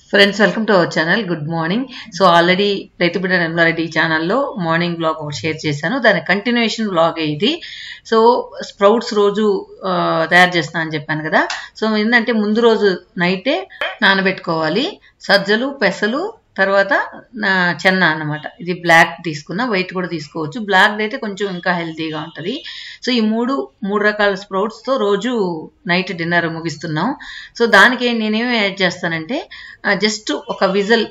friends welcome to our channel good morning so already రైతుబిడ్డ నెమ్లారెడ్డి ఛానల్లో మార్నింగ్ బ్లాగ్ ఒకటి షేర్ చేశాను దాని కంటిన్యూషన్ బ్లాగ్ ఇది సో స్ప్రౌట్స్ రోజు ఆ, తయారు చేస్తున్నా అని చెప్పాను కదా సో ఏంటంటే ముందు రోజు నైటే నానబెట్టుకోవాలి సజ్జలు పెసలు తర్వాత నా చెన్న అన్నమాట ఇది బ్లాక్ తీసుకున్నా వైట్ కూడా తీసుకోవచ్చు బ్లాక్ అయితే కొంచెం ఇంకా హెల్తీగా ఉంటుంది సో ఈ మూడు మూడు రకాల స్ప్రౌట్స్తో రోజు నైట్ డిన్నర్ ముగిస్తున్నాం సో దానికి నేనేమి యాడ్ చేస్తానంటే జస్ట్ ఒక విజల్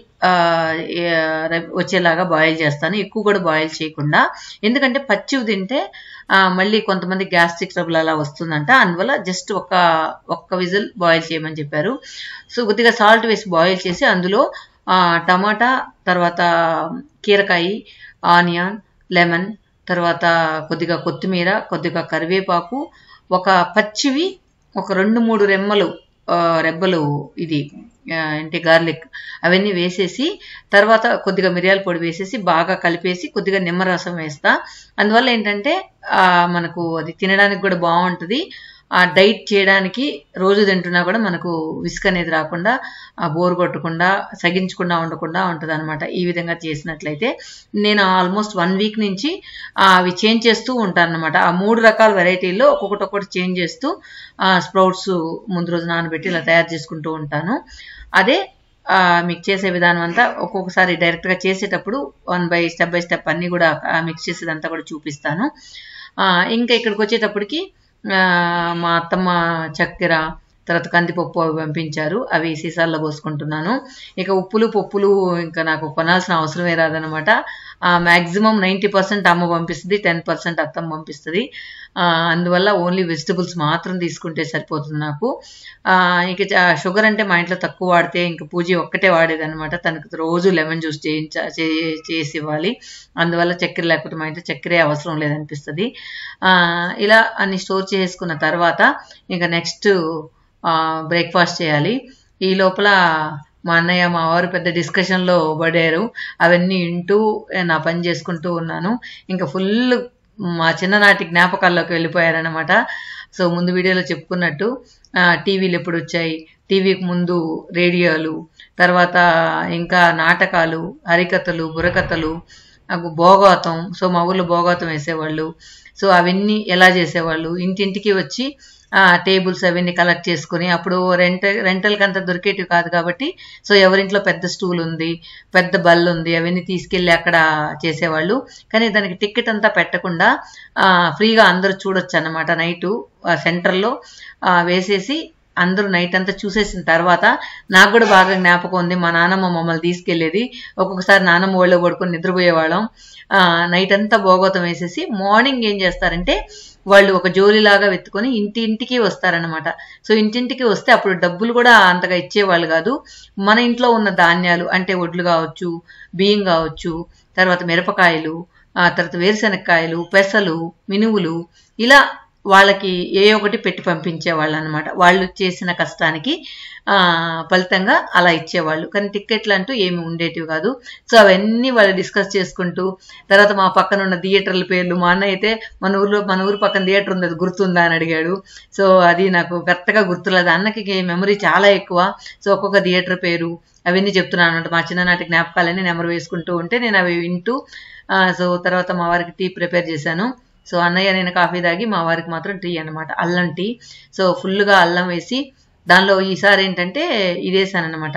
వచ్చేలాగా బాయిల్ చేస్తాను ఎక్కువ కూడా బాయిల్ చేయకుండా ఎందుకంటే పచ్చివి తింటే ఆ, మళ్ళీ కొంతమంది గ్యాస్ట్రిక్ ట్రబుల్ అలా వస్తుందంట అందువల్ల జస్ట్ ఒక ఒక్క విజిల్ బాయిల్ చేయమని చెప్పారు సో కొద్దిగా సాల్ట్ వేసి బాయిల్ చేసి అందులో ఆ, టమాటా తర్వాత కీరకాయ ఆనియన్ లెమన్ తర్వాత కొద్దిగా కొత్తిమీర కొద్దిగా కరివేపాకు ఒక పచ్చివి ఒక రెండు మూడు రెమ్మలు ఆ, రెబ్బలు ఇది ఆ, అంటే గార్లిక్ అవన్నీ వేసేసి తర్వాత కొద్దిగా మిరియాల పొడి వేసేసి బాగా కలిపేసి కొద్దిగా నిమ్మరసం వేస్తా అందువల్ల ఏంటంటే ఆ, మనకు అది తినడానికి కూడా బాగుంటుంది ఆ డైట్ చేయడానికి రోజు తింటున్నా కూడా మనకు విసుక్ అనేది రాకుండా ఆ బోర్ కొట్టకుండా సగించకుండా ఉండకుండా ఉంటుంది అనమాట ఈ విధంగా చేసినట్లయితే నేను ఆల్మోస్ట్ వన్ వీక్ నుంచి ఆ, అవి చేంజ్ చేస్తూ ఉంటాను అనమాట ఆ మూడు రకాల వెరైటీల్లో ఒక్కొక్కటి ఒక్కటి చేంజ్ చేస్తూ స్ప్రౌట్స్ ముందు రోజు నానబెట్టి ఇలా తయారు చేసుకుంటూ ఉంటాను అదే ఆ, మీకు చేసే విధానం అంతా ఒక్కొక్కసారి డైరెక్ట్గా చేసేటప్పుడు one by step by step అన్నీ కూడా మిక్స్ చేసేదంతా కూడా చూపిస్తాను ఆ, ఇంకా ఇక్కడికి వచ్చేటప్పటికి ఆ, మా అత్తమ్మ చక్కెర తర్వాత కందిపప్పు అవి పంపించారు అవి సీసాల్లో పోసుకుంటున్నాను ఇక ఉప్పులు పప్పులు ఇంకా నాకు కొనాల్సిన అవసరమే రాదనమాట మ్యాక్సిమం నైంటీ పర్సెంట్ అమ్మ పంపిస్తుంది టెన్ పర్సెంట్ అత్తమ్మ పంపిస్తుంది ఆ, అందువల్ల ఓన్లీ వెజిటబుల్స్ మాత్రం తీసుకుంటే సరిపోతుంది నాకు ఆ, ఇక చ- షుగర్ అంటే మా ఇంట్లో తక్కువ వాడితే ఇంకా పూజ ఒక్కటే వాడేదన్నమాట తనకు రోజు లెమన్ జ్యూస్ చేయించ చే- చేసి ఇవ్వాలి అందువల్ల చక్కెర లేకపోతే మా ఇంట్లో చక్కెరే అవసరం లేదనిపిస్తుంది ఆ, ఇలా అన్ని స్టోర్ చేసుకున్న తర్వాత ఇంకా నెక్స్ట్ బ్రేక్ఫాస్ట్ చేయాలి ఈ లోపల మా అన్నయ్య మా వారు పెద్ద డిస్కషన్లో పడారు అవన్నీ వింటూ ఏ, నా పని చేసుకుంటూ ఉన్నాను ఇంకా ఫుల్ మా చిన్ననాటి జ్ఞాపకాల్లోకి వెళ్ళిపోయారనమాట సో ముందు వీడియోలో చెప్పుకున్నట్టు ఆ, టీవీలు ఎప్పుడు వచ్చాయి టీవీకి ముందు రేడియోలు తర్వాత ఇంకా నాటకాలు హరికథలు బుర్రకథలు నాకు భోగాతం సో మా ఊర్లో భోగాతం వేసేవాళ్ళు సో అవన్నీ ఎలా చేసేవాళ్ళు ఇంటింటికి వచ్చి ఆ టేబుల్స్ అవన్నీ కలెక్ట్ చేసుకుని అప్పుడు రెంట రెంటల్కి అంత దొరికేటివి కాదు కాబట్టి సో ఎవరింట్లో పెద్ద స్టూల్ ఉంది పెద్ద బల్ ఉంది అవన్నీ తీసుకెళ్ళి అక్కడ చేసేవాళ్ళు కానీ దానికి టికెట్ అంతా పెట్టకుండా ఆ, ఫ్రీగా అందరూ చూడొచ్చు అన్నమాట నైటు సెంటర్లో వేసేసి అందరూ నైట్ అంతా చూసేసిన తర్వాత నాకు కూడా బాగా జ్ఞాపకం ఉంది మా నాన్నమ్మ మమ్మల్ని తీసుకెళ్లేది ఒక్కొక్కసారి నాన్నమ్మ ఒళ్ళో పడుకొని నిద్రపోయేవాళ్ళం ఆ, నైట్ అంతా భోగోతం వేసేసి మార్నింగ్ ఏం చేస్తారంటే వాళ్ళు ఒక జోలిలాగా వెతుకొని ఇంటి ఇంటికి వస్తారనమాట సో ఇంటింటికి వస్తే అప్పుడు డబ్బులు కూడా అంతగా ఇచ్చేవాళ్ళు కాదు మన ఇంట్లో ఉన్న ధాన్యాలు అంటే వడ్లు కావచ్చు బియ్యం కావచ్చు తర్వాత మిరపకాయలు ఆ తర్వాత వేరుశనక్కాయలు పెసలు మినువులు ఇలా వాళ్ళకి ఏ ఒకటి పెట్టి పంపించేవాళ్ళు అనమాట వాళ్ళు చేసిన కష్టానికి ఆ, ఫలితంగా అలా ఇచ్చేవాళ్ళు కానీ టిక్కెట్లు అంటూ ఏమి ఉండేటివి కాదు సో అవన్నీ వాళ్ళు డిస్కస్ చేసుకుంటూ తర్వాత మా పక్కన ఉన్న థియేటర్ల పేర్లు మా అన్న అయితే మన ఊర్లో మన ఊరు పక్కన థియేటర్ ఉంది అది గుర్తుందా అని అడిగాడు సో అది నాకు కరెక్ట్గా గుర్తులేదు అన్నకి మెమరీ చాలా ఎక్కువ సో ఒక్కొక్క థియేటర్ పేరు అవన్నీ చెప్తున్నాను అనమాట మా చిన్ననాటి జ్ఞాపకాలన్నీ నెమరు వేసుకుంటూ ఉంటే నేను అవి వింటూ ఆ, సో తర్వాత మా వారికి టీ ప్రిపేర్ చేశాను సో అన్నయ్య నేను కాఫీ తాగి మా వారికి మాత్రం టీ అన్నమాట అల్లం టీ సో ఫుల్గా అల్లం వేసి దానిలో ఈసారి ఏంటంటే ఇది వేసానమాట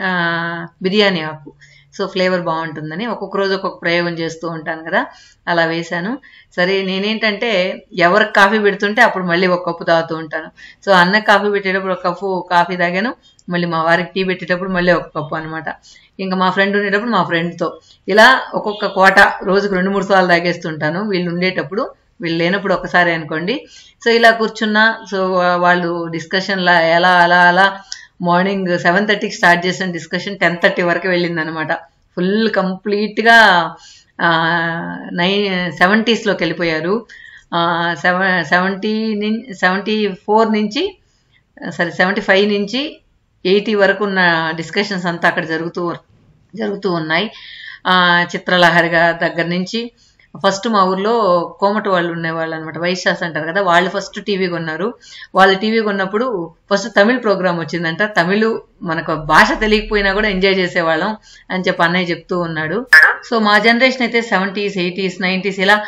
బిర్యానీ ఆకు సో ఫ్లేవర్ బాగుంటుందని ఒక్కొక్క రోజు ఒక్కొక్క ప్రయోగం చేస్తూ ఉంటాను కదా అలా వేశాను సరే నేనేంటంటే ఎవరికి కాఫీ పెడుతుంటే అప్పుడు మళ్ళీ ఒక కప్పు తాగుతూ ఉంటాను సో అన్నకి కాఫీ పెట్టేటప్పుడు ఒక కప్పు కాఫీ తాగాను మళ్ళీ మా వారికి టీ పెట్టేటప్పుడు మళ్ళీ ఒక కప్పు అనమాట ఇంకా మా ఫ్రెండ్ ఉండేటప్పుడు మా ఫ్రెండ్తో ఇలా ఒక్కొక్క కోట రోజుకు రెండు మూడు సార్లు తాగేస్తుంటాను వీళ్ళు ఉండేటప్పుడు వీళ్ళు లేనప్పుడు ఒకసారి అనుకోండి సో ఇలా కూర్చున్నా సో వాళ్ళు డిస్కషన్లా ఎలా అలా అలా మార్నింగ్ సెవెన్ థర్టీకి స్టార్ట్ చేసిన డిస్కషన్ టెన్ థర్టీ వరకు వెళ్ళింది అనమాట ఫుల్ కంప్లీట్గా నైన్ సెవెంటీస్లోకి వెళ్ళిపోయారు సెవెన్ సెవెంటీ సెవెంటీ ఫోర్ నుంచి సరే సెవెంటీ ఫైవ్ నుంచి ఎయిటీ వరకు ఉన్న డిస్కషన్స్ అంతా అక్కడ జరుగుతూ జరుగుతూ ఉన్నాయి ఆ, చిత్రలహరిగా దగ్గర నుంచి ఫస్ట్ మా ఊర్లో కోమటి వాళ్ళు ఉండేవాళ్ళు అనమాట వైశ్యాస్ అంటారు కదా వాళ్ళు ఫస్ట్ టీవీ కొన్నారు వాళ్ళు టీవీ కొన్నప్పుడు ఫస్ట్ తమిళ్ ప్రోగ్రామ్ వచ్చిందంట తమిళ్ మనకు భాష తెలియకపోయినా కూడా ఎంజాయ్ చేసేవాళ్ళం అని చెప్పి అన్నయ్య చెప్తూ ఉన్నాడు సో మా జనరేషన్ అయితే సెవెంటీస్ ఎయిటీస్ నైంటీస్ ఇలా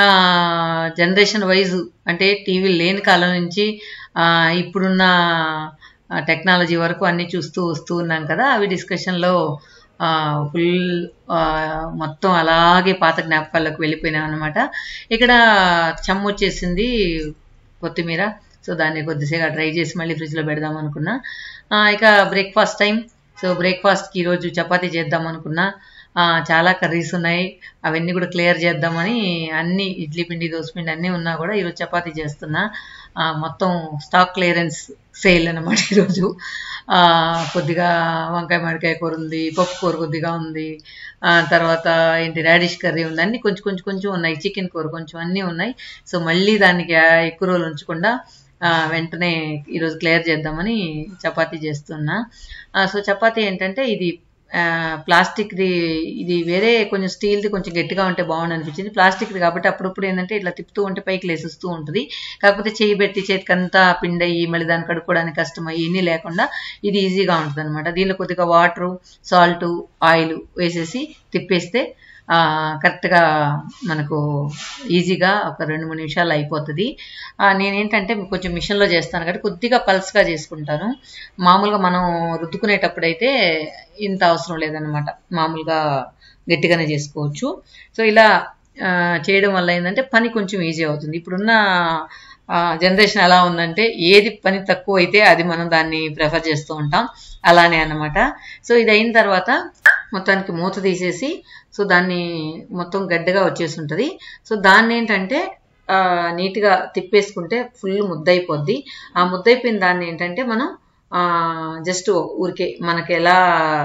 జనరేషన్ వైజ్ అంటే టీవీ లేని కాలం నుంచి ఆ, ఇప్పుడున్న టెక్నాలజీ వరకు అన్ని చూస్తూ వస్తూ ఉన్నాం కదా అవి డిస్కషన్లో ఫుల్ మొత్తం అలాగే పాత జ్ఞాపకాల్లోకి వెళ్ళిపోయినాం అనమాట ఇక్కడ చెమ్మ వచ్చేసింది కొత్తిమీర సో దాన్ని కొద్దిసేపు ట్రై చేసి మళ్ళీ ఫ్రిడ్జ్లో పెడదాం అనుకున్నా ఆ, ఇక బ్రేక్ఫాస్ట్ టైం సో బ్రేక్ఫాస్ట్కి ఈరోజు చపాతీ చేద్దాం అనుకున్నా ఆ, చాలా కర్రీస్ ఉన్నాయి అవన్నీ కూడా క్లియర్ చేద్దామని అన్ని ఇడ్లీ పిండి దోశ పిండి అన్నీ ఉన్నా కూడా ఈరోజు చపాతీ చేస్తున్నా ఆ, మొత్తం స్టాక్ క్లియరెన్స్ సేల్ అనమాట ఈరోజు ఆ, కొద్దిగా వంకాయ మామిడికాయ కూర ఉంది పప్పు కూర కొద్దిగా ఉంది ఆ, తర్వాత ఏంటి రాడిష్ కర్రీ ఉంది అన్ని కొంచెం కొంచెం కొంచెం ఉన్నాయి చికెన్ కూర కొంచెం అన్నీ ఉన్నాయి సో మళ్ళీ దానికి ఆ ఎక్కువ రోజులు ఉంచకుండా ఆ, వెంటనే ఈరోజు క్లియర్ చేద్దామని చపాతీ చేస్తున్నా ఆ, సో చపాతీ ఏంటంటే ఇది ఆ, ప్లాస్టిక్ది ఇది వేరే కొంచెం స్టీల్ది కొంచెం గట్టిగా ఉంటే బాగుండు అనిపించింది ప్లాస్టిక్ది కాబట్టి అప్పుడప్పుడు ఏంటంటే ఇట్లా తిప్పుతూ ఉంటే పైకి లేసిస్తూ ఉంటుంది కాకపోతే చేయి పెట్టి చేతికంతా పిండి అయ్యి మళ్ళీ దాన్ని కడుక్కోవడానికి కష్టం అయ్యి ఇన్ని లేకుండా ఇది ఈజీగా ఉంటుంది అనమాట దీనిలో కొద్దిగా వాటరు సాల్ట్ ఆయిల్ వేసేసి తిప్పేస్తే ఆ, కరెక్ట్గా మనకు ఈజీగా ఒక రెండు మూడు నిమిషాలు అయిపోతుంది ఆ, నేనేంటంటే కొంచెం మిషన్లో చేస్తాను కాబట్టి కొద్దిగా పల్స్గా చేసుకుంటాను మామూలుగా మనం రుద్దుకునేటప్పుడు అయితే ఇంత అవసరం లేదనమాట మామూలుగా గట్టిగానే చేసుకోవచ్చు సో ఇలా ఆ, చేయడం వల్ల ఏంటంటే పని కొంచెం ఈజీ అవుతుంది ఇప్పుడున్న జనరేషన్ ఎలా ఉందంటే ఏది పని తక్కువ అయితే అది మనం దాన్ని ప్రిఫర్ చేస్తూ ఉంటాం అలానే అన్నమాట సో ఇది అయిన తర్వాత మొత్తానికి మూత తీసేసి సో దాన్ని మొత్తం గడ్డగా వచ్చేసి ఉంటుంది సో దాన్ని ఏంటంటే ఆ, నీట్గా తిప్పేసుకుంటే ఫుల్ ముద్దయిపోద్ది ఆ ముద్దయిపోయిన దాన్ని ఏంటంటే మనం జస్ట్ ఊరికే మనకి ఎలా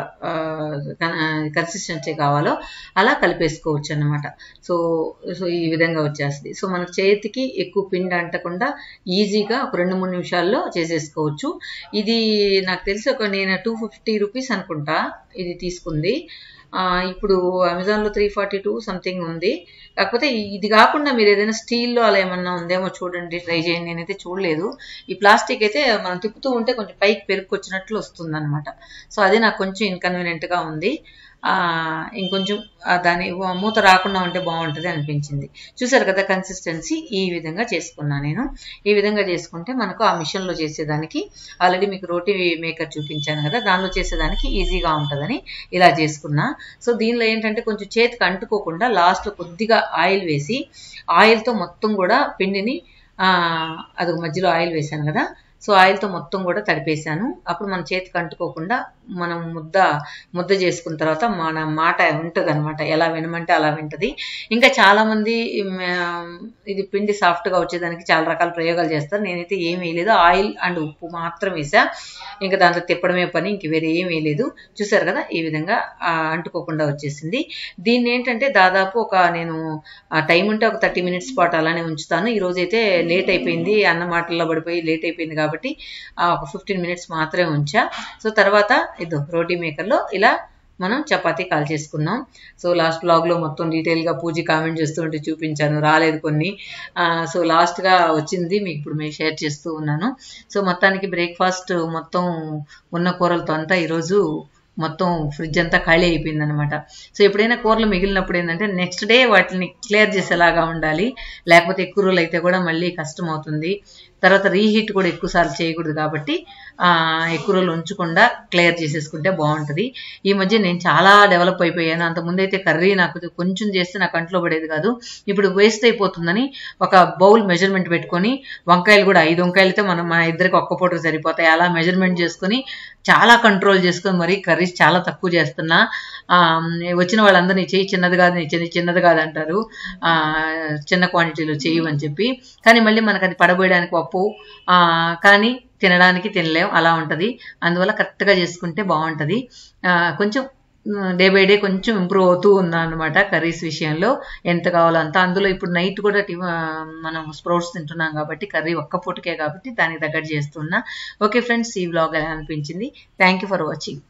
కన్సిస్టెన్సీ కావాలో అలా కలిపేసుకోవచ్చు అన్నమాట సో సో ఈ విధంగా వచ్చేస్తుంది సో మనకు చేతికి ఎక్కువ పిండి అంటకుండా ఈజీగా ఒక రెండు మూడు నిమిషాల్లో చేసేసుకోవచ్చు ఇది నాకు తెలిసి ఒక నేను టూ ఫిఫ్టీ రూపీస్ అనుకుంటా ఇది తీసుకుంది ఆ, ఇప్పుడు అమెజాన్లో త్రీ ఫార్టీ టూ సంథింగ్ ఉంది కాకపోతే ఇది కాకుండా మీరు ఏదైనా స్టీల్లో అలా ఏమన్నా ఉందేమో చూడండి ట్రై చేయండి నేనైతే చూడలేదు ఈ ప్లాస్టిక్ అయితే మనం తిప్పుతూ ఉంటే కొంచెం పైకి పెరుక్కొచ్చినట్లు వస్తుంది అనమాట సో అది నాకు కొంచెం ఇన్కన్వీనియంట్గా ఉంది ఆ, ఇంకొంచెం ఆ, దాని మూత రాకుండా ఉంటే బాగుంటుంది అనిపించింది చూసారు కదా కన్సిస్టెన్సీ ఈ విధంగా చేసుకున్నా నేను ఈ విధంగా చేసుకుంటే మనకు ఆ మిషన్లో చేసేదానికి ఆల్రెడీ మీకు రోటీ మేకర్ చూపించాను కదా దానిలో చేసేదానికి ఈజీగా ఉంటుందని ఇలా చేసుకున్నా సో దీనిలో ఏంటంటే కొంచెం చేతికి అంటుకోకుండా లాస్ట్లో కొద్దిగా ఆయిల్ వేసి ఆయిల్తో మొత్తం కూడా పిండిని ఆ, అది మధ్యలో ఆయిల్ వేసాను కదా సో ఆయిల్తో మొత్తం కూడా తడిపేశాను అప్పుడు మన చేతికి అంటుకోకుండా మనం ముద్ద ముద్ద చేసుకున్న తర్వాత మన మాట ఉంటుంది అనమాట ఎలా వినమంటే అలా వింటది ఇంకా చాలా మంది మ్, ఇది పిండి సాఫ్ట్గా వచ్చేదానికి చాలా రకాల ప్రయోగాలు చేస్తారు నేనైతే ఏం వేయలేదు ఆయిల్ అండ్ ఉప్పు మాత్రం వేసా ఇంకా దాంట్లో తిప్పడమే పని ఇంక వేరే ఏం వేయలేదు చూసారు కదా ఈ విధంగా ఆ, అంటుకోకుండా వచ్చేసింది దీన్ని ఏంటంటే దాదాపు ఒక నేను టైం ఉంటే ఒక థర్టీ మినిట్స్ పాటు అలానే ఉంచుతాను ఈ రోజు అయితే లేట్ అయిపోయింది అన్న మాటల్లో పడిపోయి లేట్ అయిపోయింది కాబట్టి ఆ, ఒక ఫిఫ్టీన్ మినిట్స్ మాత్రమే ఉంచా సో తర్వాత ఇదో రోటీ మేకర్లో ఇలా మనం చపాతీ కాల్ చేసుకున్నాం సో లాస్ట్ బ్లాగ్లో మొత్తం డీటెయిల్గా పూజ కామెంట్ చేస్తుంటే చూపించాను రాలేదు కొన్ని ఆ, సో లాస్ట్గా వచ్చింది మీకు ఇప్పుడు మేము షేర్ చేస్తూ ఉన్నాను సో మొత్తానికి బ్రేక్ఫాస్ట్ మొత్తం ఉన్న కూరలతో అంతా ఈరోజు మొత్తం ఫ్రిడ్జ్ అంతా ఖాళీ అయిపోయింది అనమాట సో ఎప్పుడైనా కూరలు మిగిలినప్పుడు ఏంటంటే నెక్స్ట్ డే వాటిని క్లియర్ చేసేలాగా ఉండాలి లేకపోతే ఎక్కువ రోజులు అయితే కూడా మళ్ళీ కష్టం అవుతుంది తర్వాత రీహీట్ కూడా ఎక్కువ సార్లు చేయకూడదు కాబట్టి ఆ, ఎక్కువ రోజులు ఉంచకుండా క్లియర్ చేసేసుకుంటే బాగుంటుంది ఈ మధ్య నేను చాలా డెవలప్ అయిపోయాను అంతకుముందు అయితే కర్రీ నాకు కొంచెం చేస్తే నాకు కంట్లో పడేది కాదు ఇప్పుడు వేస్ట్ అయిపోతుందని ఒక బౌల్ మెజర్మెంట్ పెట్టుకొని వంకాయలు కూడా ఐదు వంకాయలు అయితే మనం మన ఇద్దరికి ఒక్క పూట సరిపోతాయి అలా మెజర్మెంట్ చేసుకొని చాలా కంట్రోల్ చేసుకొని మరి కర్రీస్ చాలా తక్కువ చేస్తున్నా ఆ, వచ్చిన వాళ్ళందరూ నీ చెయ్యి చిన్నది కాదు నీ చెయ్యి చిన్నది కాదు అంటారు ఆ, చిన్న క్వాంటిటీలో చేయమని చెప్పి కానీ మళ్ళీ మనకు అది పడబోయడానికి పప్పు ఆ, కానీ తినడానికి తినలేం అలా ఉంటుంది అందువల్ల కరెక్ట్గా చేసుకుంటే బాగుంటుంది ఆ, కొంచెం డే బై డే కొంచెం ఇంప్రూవ్ అవుతూ ఉన్నా అనమాట కర్రీస్ విషయంలో ఎంత కావాలో అంత అందులో ఇప్పుడు నైట్ కూడా టి- ఆ, మనం స్ప్రౌట్స్ తింటున్నాం కాబట్టి కర్రీ ఒక్క పూటకే కాబట్టి దానికి తగ్గట్టు చేస్తున్నా ఓకే ఫ్రెండ్స్ ఈ వ్లాగ్ ఎలా అనిపించింది థ్యాంక్ యూ ఫర్ వాచింగ్